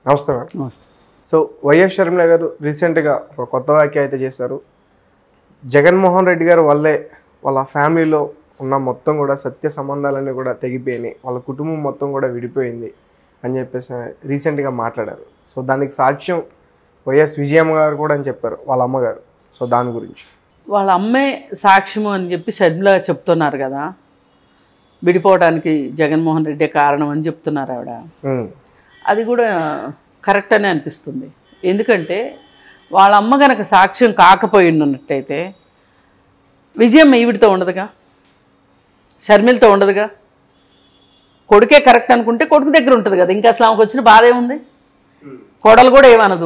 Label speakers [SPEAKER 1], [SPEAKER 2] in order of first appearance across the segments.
[SPEAKER 1] నమస్తే మేడం
[SPEAKER 2] నమస్తే
[SPEAKER 1] so YS Sharmila గారు రీసెంట్గా ఒక కొత్త వ్యాఖ్య అయితే చేశారు జగన్మోహన్ రెడ్డి గారు వల్లే వాళ్ళ ఫ్యామిలీలో ఉన్న మొత్తం కూడా సత్య సంబంధాలన్నీ కూడా తెగిపోయినాయి వాళ్ళ కుటుంబం మొత్తం కూడా విడిపోయింది అని చెప్పేసి రీసెంట్గా మాట్లాడారు సో దానికి సాక్ష్యం వైఎస్ విజయమ్మ గారు కూడా అని చెప్పారు వాళ్ళ అమ్మగారు సో దాని గురించి
[SPEAKER 2] వాళ్ళ అమ్మే సాక్ష్యము అని చెప్పి షర్మిల చెప్తున్నారు కదా విడిపోవడానికి జగన్మోహన్ రెడ్డి కారణం అని చెప్తున్నారు ఆవిడ
[SPEAKER 1] ఉమ్,
[SPEAKER 2] అది కూడా కరెక్ట్ అనే అనిపిస్తుంది ఎందుకంటే వాళ్ళ అమ్మ గనక సాక్ష్యం కాకపోయి ఉన్నట్టయితే విజయం ఈవిడితో ఉండదుగా షర్మిలతో ఉండదుగా కొడుకే కరెక్ట్ అనుకుంటే కొడుకు దగ్గర ఉంటుంది కదా ఇంకా అసలు ఆమెకు వచ్చిన బాధ ఏముంది కోడలు కూడా ఏమనదు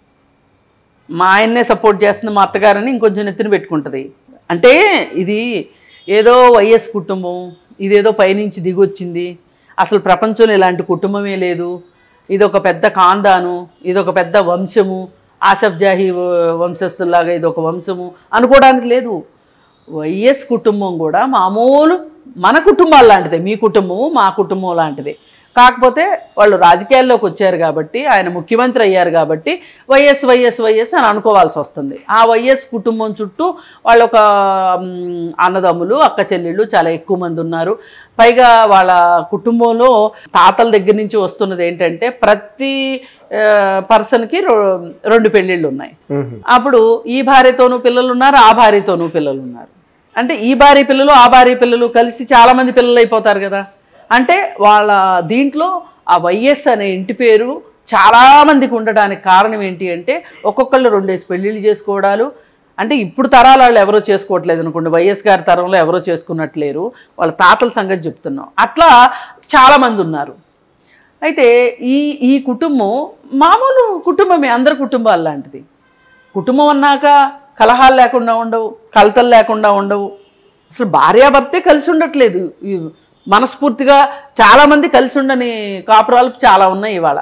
[SPEAKER 2] మా ఆయన్నే సపోర్ట్ చేస్తుంది మా అత్తగారని ఇంకొంచెం నెత్తిన పెట్టుకుంటుంది అంటే ఇది ఏదో వైఎస్ కుటుంబం ఇదేదో పైనుంచి దిగొచ్చింది అసలు ప్రపంచంలో ఇలాంటి కుటుంబమే లేదు ఇది ఒక పెద్ద కాందాను ఇది ఒక పెద్ద వంశము ఆసఫ్ జాహీ వ- వంశస్థుల్లాగా ఇది ఒక వంశము అనుకోవడానికి లేదు వైఎస్ కుటుంబం కూడా మామూలు మన కుటుంబాలు లాంటిదే మీ కుటుంబము మా కుటుంబం లాంటిదే కాకపోతే వాళ్ళు రాజకీయాల్లోకి వచ్చారు కాబట్టి ఆయన ముఖ్యమంత్రి అయ్యారు కాబట్టి వైఎస్ వైఎస్ వైఎస్ అని అనుకోవాల్సి వస్తుంది ఆ వైఎస్ కుటుంబం చుట్టూ వాళ్ళు ఒక మ్, అన్నదమ్ములు అక్క చెల్లెళ్ళు చాలా ఎక్కువ మంది ఉన్నారు పైగా వాళ్ళ కుటుంబంలో తాతల దగ్గర నుంచి వస్తున్నది ఏంటంటే ప్రతి పర్సన్కి రెండు పెళ్ళిళ్ళు ఉన్నాయి
[SPEAKER 1] ఉహు,
[SPEAKER 2] అప్పుడు ఈ భార్యతోనూ పిల్లలు ఉన్నారు ఆ భార్యతోనూ పిల్లలు ఉన్నారు అంటే ఈ భార్య పిల్లలు ఆ భార్య పిల్లలు కలిసి చాలా మంది పిల్లలు అయిపోతారు కదా అంటే వాళ్ళ దీంట్లో ఆ వైఎస్ అనే ఇంటి పేరు చాలా మందికి ఉండడానికి కారణం ఏంటి అంటే ఒక్కొక్కళ్ళు రెండేసి పెళ్ళిళ్ళు చేసుకోవడాలు అంటే ఇప్పుడు తరాల వాళ్ళు ఎవరో చేసుకోవట్లేదు అనుకోండి వైఎస్ గారి తరంలో ఎవరో చేసుకున్నట్లేరు వాళ్ళ తాతల సంగతి చెప్తున్నాం అట్లా చాలామంది ఉన్నారు అయితే ఈ ఈ కుటుంబం మామూలు కుటుంబమే అందరి కుటుంబాలు లాంటిది కుటుంబం అన్నాక కలహాలు లేకుండా ఉండవు కలతలు లేకుండా ఉండవు అసలు భార్యాభర్తే కలిసి ఉండట్లేదు ఈ మనస్ఫూర్తిగా చాలామంది కలిసి ఉండని కాపురాలు చాలా ఉన్నాయి ఇవాళ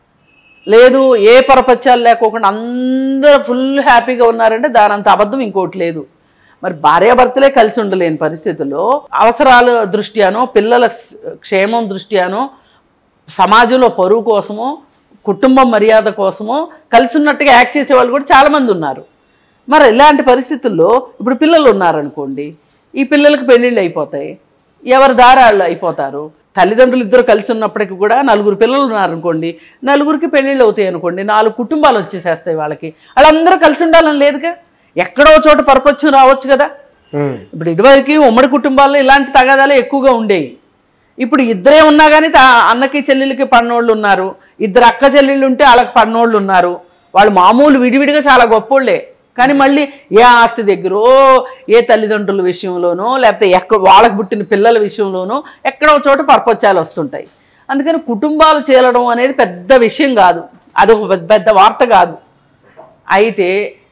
[SPEAKER 2] లేదు ఏ పరపత్యాలు లేకోకుండా అందరూ ఫుల్ హ్యాపీగా ఉన్నారంటే దాని అంత అబద్ధం ఇంకోటి లేదు మరి భార్యాభర్తలే కలిసి ఉండలేని పరిస్థితుల్లో అవసరాల దృష్ట్యానో పిల్లల క్షేమం దృష్ట్యానో సమాజంలో పరువు కోసమో కుటుంబం మర్యాద కోసమో కలిసి ఉన్నట్టుగా యాక్ట్ చేసే వాళ్ళు కూడా చాలామంది ఉన్నారు మరి ఇలాంటి పరిస్థితుల్లో ఇప్పుడు పిల్లలు ఉన్నారనుకోండి ఈ పిల్లలకి పెళ్ళిళ్ళు అయిపోతాయి ఎవరి దారి వాళ్ళు అయిపోతారు తల్లిదండ్రులు ఇద్దరు కలిసి ఉన్నప్పటికీ కూడా నలుగురు పిల్లలు ఉన్నారనుకోండి నలుగురికి పెళ్ళిళ్ళు అవుతాయి అనుకోండి నాలుగు కుటుంబాలు వచ్చేసేస్తాయి వాళ్ళకి వాళ్ళందరూ కలిసి ఉండాలని లేదుగా ఎక్కడో చోట పరపచ్చు రావచ్చు కదా
[SPEAKER 1] ఉమ్,
[SPEAKER 2] ఇప్పుడు ఇదివరకు ఉమ్మడి కుటుంబాల్లో ఇలాంటి తగాదాలే ఎక్కువగా ఉండేవి ఇప్పుడు ఇద్దరే ఉన్నా కానీ తా- అన్నకి చెల్లెలకి పన్నోళ్ళు ఉన్నారు ఇద్దరు అక్క చెల్లెళ్ళు ఉంటే వాళ్ళకి పన్నోళ్ళు ఉన్నారు వాళ్ళు మామూలు విడివిడిగా చాలా గొప్పోళ్ళే కానీ మళ్ళీ ఏ ఆస్తి దగ్గరో ఏ తల్లిదండ్రుల విషయంలోనో లేకపోతే ఎక్కడ వాళ్ళకి పుట్టిన పిల్లల విషయంలోనో ఎక్కడో చోట పరపచ్చాలు వస్తుంటాయి అందుకని కుటుంబాలు చేరడం అనేది పెద్ద విషయం కాదు అదొక పెద్ద- పెద్ద వార్త కాదు అయితే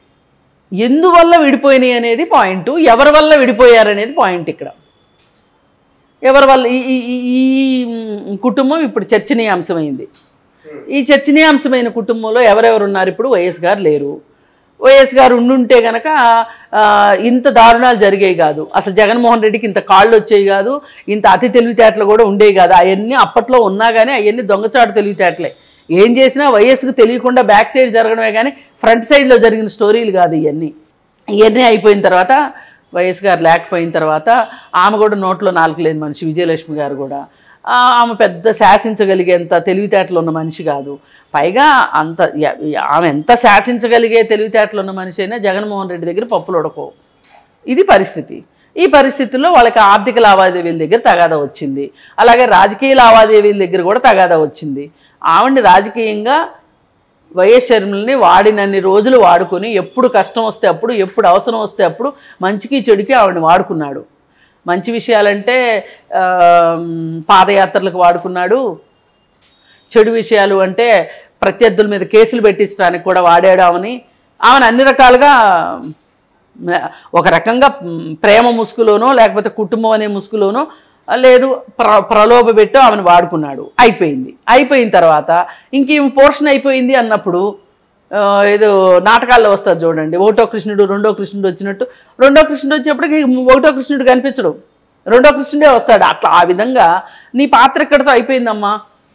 [SPEAKER 2] ఎందువల్ల విడిపోయినాయి అనేది పాయింట్ ఎవరి వల్ల విడిపోయారు అనేది పాయింట్ ఇక్కడ ఎవరి వల్ల ఈ ఈ- ఈ- ఈ మ్, కుటుంబం ఇప్పుడు చర్చనీయాంశమైంది ఈ చర్చనీయాంశమైన కుటుంబంలో ఎవరెవరు ఉన్నారు ఇప్పుడు వైఎస్ గారు లేరు వైఎస్ గారు ఉండుంటే గనక ఆ, ఇంత దారుణాలు జరిగేవి కాదు అసలు జగన్మోహన్ రెడ్డికి ఇంత కాళ్ళు వచ్చేవి కాదు ఇంత అతి తెలివితేటలు కూడా ఉండేవి కాదు అవన్నీ అప్పట్లో ఉన్నా కానీ అవన్నీ దొంగచాటు తెలివితేటలే ఏం చేసినా వైఎస్కి తెలియకుండా బ్యాక్ సైడ్ జరగడమే కానీ ఫ్రంట్ సైడ్లో జరిగిన స్టోరీలు కాదు ఇవన్నీ ఇవన్నీ అయిపోయిన తర్వాత వైఎస్ గారు లేకపోయిన తర్వాత ఆమె కూడా నోట్లో నాలుగు లేని మనిషి విజయలక్ష్మి గారు కూడా ఆ, ఆమె పెద్ద శాసించగలిగేంత తెలివితేటలు ఉన్న మనిషి కాదు పైగా అంత య- ఆమె ఎంత శాసించగలిగే తెలివితేటలు ఉన్న మనిషి అయినా జగన్మోహన్ రెడ్డి దగ్గర పప్పులు ఉడకవు ఇది పరిస్థితి ఈ పరిస్థితుల్లో వాళ్ళకి ఆర్థిక లావాదేవీల దగ్గర తగాదా వచ్చింది అలాగే రాజకీయ లావాదేవీల దగ్గర కూడా తగాదా వచ్చింది ఆవిడ్ని రాజకీయంగా వైఎస్ షర్మిలని వాడినన్ని రోజులు వాడుకొని ఎప్పుడు కష్టం వస్తే అప్పుడు ఎప్పుడు అవసరం వస్తే అప్పుడు మంచికి చెడుకి ఆవిడని వాడుకున్నాడు మంచి విషయాలంటే ఆ, పాదయాత్రలకు వాడుకున్నాడు చెడు విషయాలు అంటే ప్రత్యర్థుల మీద కేసులు పెట్టించడానికి కూడా వాడాడు ఆమెని ఆమెను అన్ని రకాలుగా మ్, ఒక రకంగా మ్, ప్రేమ ముసుగులోనో లేకపోతే కుటుంబం అనే ముసుగులోనో ఆ, లేదు ప్ర ప్రలోభ పెట్టో ఆమెను వాడుకున్నాడు అయిపోయింది అయిపోయిన తర్వాత ఇంక ఈమె పోర్షన్ అయిపోయింది అన్నప్పుడు ఆ, ఏదో నాటకాల్లో వస్తారు చూడండి ఒకటో కృష్ణుడు రెండో కృష్ణుడు వచ్చినట్టు రెండో కృష్ణుడు వచ్చినప్పటికి ఒకటో కృష్ణుడు కనిపించడు రెండో కృష్ణుడే వస్తాడు అట్లా ఆ విధంగా నీ పాత్ర ఇక్కడితో అయిపోయిందమ్మా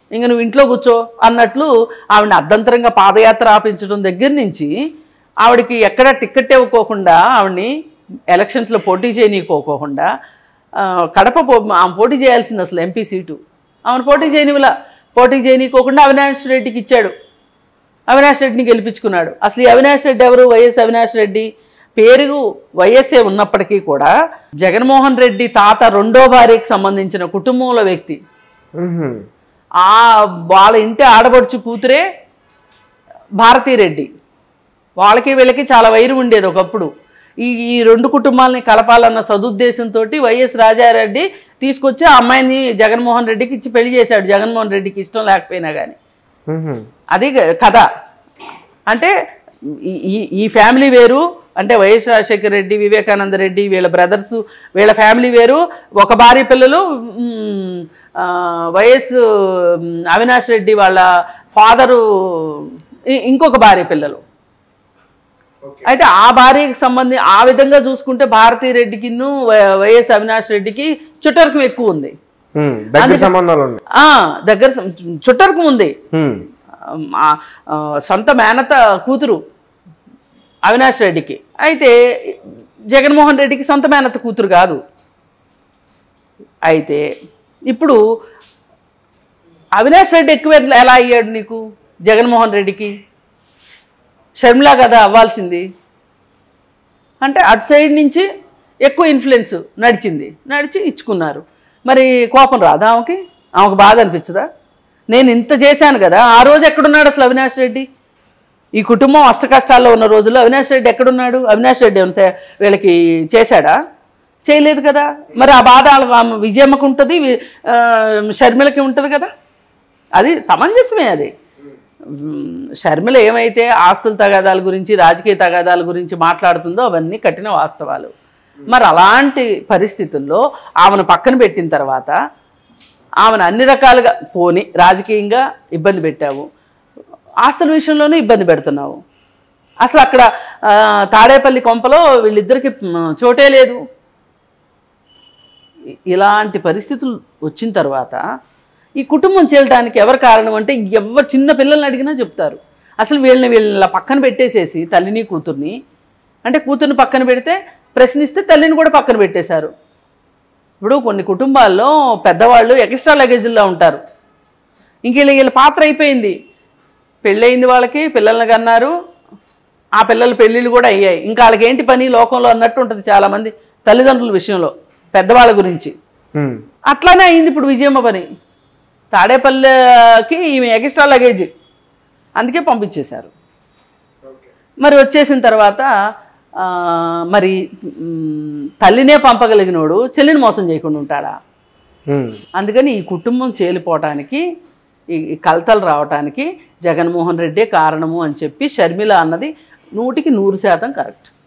[SPEAKER 2] ఇంక నువ్వు ఇంట్లో కూర్చో అన్నట్లు ఆవిడని అర్ధంతరంగా పాదయాత్ర ఆపించడం దగ్గర నుంచి ఆవిడకి ఎక్కడ టికెట్ ఇవ్వకోకుండా ఆవిడని ఎలక్షన్స్లో పోటీ చేయనీకోకోకుండా ఆ, కడప పో ఆమె పోటీ చేయాల్సింది అసలు ఎంపీ సీటు ఆమెను పోటీ చేయనివలా పోటీ చేయనీకోకుండా అవినాష్ రెడ్డికి ఇచ్చాడు అవినాష్ రెడ్డిని గెలిపించుకున్నాడు అసలు ఈ అవినాష్ రెడ్డి ఎవరు వైఎస్ అవినాష్ రెడ్డి పేరు వైఎస్ఏ ఉన్నప్పటికీ కూడా జగన్మోహన్ రెడ్డి తాత రెండో భార్యకి సంబంధించిన కుటుంబంలో వ్యక్తి
[SPEAKER 1] మ్మ్హ్మ్.
[SPEAKER 2] ఆ వాళ్ళ ఇంటి ఆడబడుచు కూతురే భారతీరెడ్డి వాళ్ళకి వీళ్ళకి చాలా వైరం ఉండేది ఒకప్పుడు ఈ ఈ రెండు కుటుంబాలని కలపాలన్న సదుద్దేశంతో వైఎస్ రాజారెడ్డి తీసుకొచ్చి ఆ అమ్మాయిని జగన్మోహన్ రెడ్డికి ఇచ్చి పెళ్లి చేశాడు జగన్మోహన్ రెడ్డికి ఇష్టం లేకపోయినా కానీ
[SPEAKER 1] మ్మ్హ్మ్.
[SPEAKER 2] అది గ- కథ అంటే ఈ- ఈ ఈ ఫ్యామిలీ వేరు అంటే వైఎస్ రాజశేఖర రెడ్డి వివేకానంద రెడ్డి వీళ్ళ బ్రదర్స్ వీళ్ళ ఫ్యామిలీ వేరు ఒక భార్య పిల్లలు మ్, ఆ, వైఎస్ మ్, అవినాష్ రెడ్డి వాళ్ళ ఫాదరు ఇ- ఇంకొక భార్య పిల్లలు అయితే ఆ భార్యకి సంబంధి ఆ విధంగా చూసుకుంటే భారతీ రెడ్డికిను వై- వైఎస్ అవినాష్ రెడ్డికి చుట్టరికం ఎక్కువ ఉంది
[SPEAKER 1] మ్మ్. దగ్గర సంబంధాలు ఉన్నాయి
[SPEAKER 2] ఆ, దగ్గర సం- చుట్టరికం ఉంది
[SPEAKER 1] మ్మ్.
[SPEAKER 2] ఆ, ఆ, సొంత మేనత కూతురు అవినాష్ రెడ్డికి అయితే జగన్మోహన్ రెడ్డికి సొంత మేనత కూతురు కాదు అయితే ఇప్పుడు అవినాష్ రెడ్డి ఎక్కువ ఎట్లా- ఎలా అయ్యాడు నీకు జగన్మోహన్ రెడ్డికి షర్మిలా కదా అవ్వాల్సింది అంటే అటు సైడ్ నుంచి ఎక్కువ ఇన్ఫ్లుయెన్స్ నడిచింది నడిచి ఇచ్చుకున్నారు మరి కోపం రాదా ఆమెకి ఆమెకు బాధ అనిపించదా నేను ఇంత చేశాను కదా ఆ రోజు ఎక్కడున్నాడు అసలు అవినాష్ రెడ్డి ఈ కుటుంబం అష్ట కష్టాల్లో ఉన్న రోజుల్లో అవినాష్ రెడ్డి ఎక్కడున్నాడు అవినాష్ రెడ్డి ఏమన్నా సే- వీళ్ళకి చేశాడా చేయలేదు కదా మరి ఆ బాధ వాళ్ళ- ఆమె విజయమ్మకు ఉంటుంది వి- ఆ, షర్మిలకి ఉంటుంది కదా అది సమంజసమే అది మ్, షర్మిల ఏమైతే ఆస్తుల తగాదాల గురించి రాజకీయ తగాదాల గురించి మాట్లాడుతుందో అవన్నీ కఠిన వాస్తవాలు మరి అలాంటి పరిస్థితుల్లో ఆమెను పక్కన పెట్టిన తర్వాత ఆమెను అన్ని రకాలుగా పోని రాజకీయంగా ఇబ్బంది పెట్టావు ఆస్తుల విషయంలోనూ ఇబ్బంది పెడుతున్నావు అసలు అక్కడ ఆ, తాడేపల్లి కొంపలో వీళ్ళిద్దరికి మ్, చోటే లేదు ఇ- ఇలాంటి పరిస్థితులు వచ్చిన తర్వాత ఈ కుటుంబం చేయడానికి ఎవరు కారణం అంటే ఎవరు చిన్న పిల్లల్ని అడిగినా చెప్తారు అసలు వీళ్ళని వీళ్ళని ఇలా పక్కన పెట్టేసేసి తల్లిని కూతుర్ని అంటే కూతుర్ని పక్కన పెడితే ప్రశ్నిస్తే తల్లిని కూడా పక్కన పెట్టేశారు ఇప్పుడు కొన్ని కుటుంబాల్లో పెద్దవాళ్ళు ఎక్స్ట్రా లగేజ్లో ఉంటారు ఇంక వీళ్ళ వీళ్ళ పాత్ర అయిపోయింది పెళ్ళయింది వాళ్ళకి పిల్లల్ని కన్నారు ఆ పిల్లల పెళ్ళిళ్ళు కూడా అయ్యాయి ఇంకా వాళ్ళకి ఏంటి పని లోకంలో అన్నట్టు ఉంటుంది చాలామంది తల్లిదండ్రుల విషయంలో పెద్దవాళ్ళ గురించి
[SPEAKER 1] మ్మ్.
[SPEAKER 2] అట్లానే అయింది ఇప్పుడు విజయమ్మ పని తాడేపల్లికి ఈమె ఎక్స్ట్రా లగేజ్ అందుకే పంపించేశారు మరి వచ్చేసిన తర్వాత ఆ, మరి మ్, తల్లినే పంపగలిగినోడు చెల్లిని మోసం చేయకుండా ఉంటాడా
[SPEAKER 1] మ్మ్.
[SPEAKER 2] అందుకని ఈ కుటుంబం చేలిపోవటానికి ఈ ఈ కలతలు రావటానికి జగన్మోహన్ రెడ్డే కారణము అని చెప్పి షర్మిల అన్నది నూటికి నూరు శాతం కరెక్ట్